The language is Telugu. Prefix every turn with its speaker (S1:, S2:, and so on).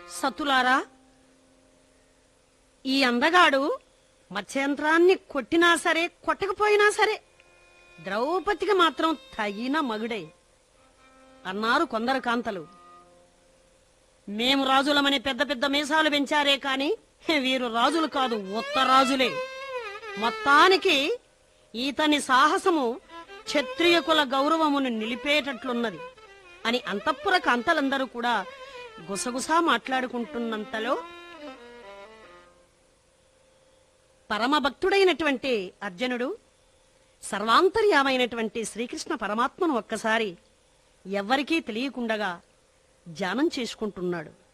S1: సతులారా ఈ అందగాడు మత్స్యంత్రాన్ని కొట్టినా సరే కొట్టకపోయినా సరే ద్రౌపదికి మాత్రం తగిన మగుడే అన్నారు కొందరు కాంతలు మేము రాజులమని పెద్ద పెద్ద మీసాలు పెంచారే కాని వీరు రాజులు కాదు ఉత్తరాజులే మొత్తానికి ఈతని సాహసము క్షత్రియ కుల గౌరవమును నిలిపేటట్లున్నది అని అంతఃపుర కాంతలందరూ కూడా గుసగుసా మాట్లాడుకుంటున్నంతలో పరమభక్తుడైనటువంటి అర్జునుడు సర్వాంతర్యామైనటువంటి శ్రీకృష్ణ పరమాత్మను ఒక్కసారి ఎవ్వరికీ తెలియకుండగా ధ్యానం చేసుకుంటున్నాడు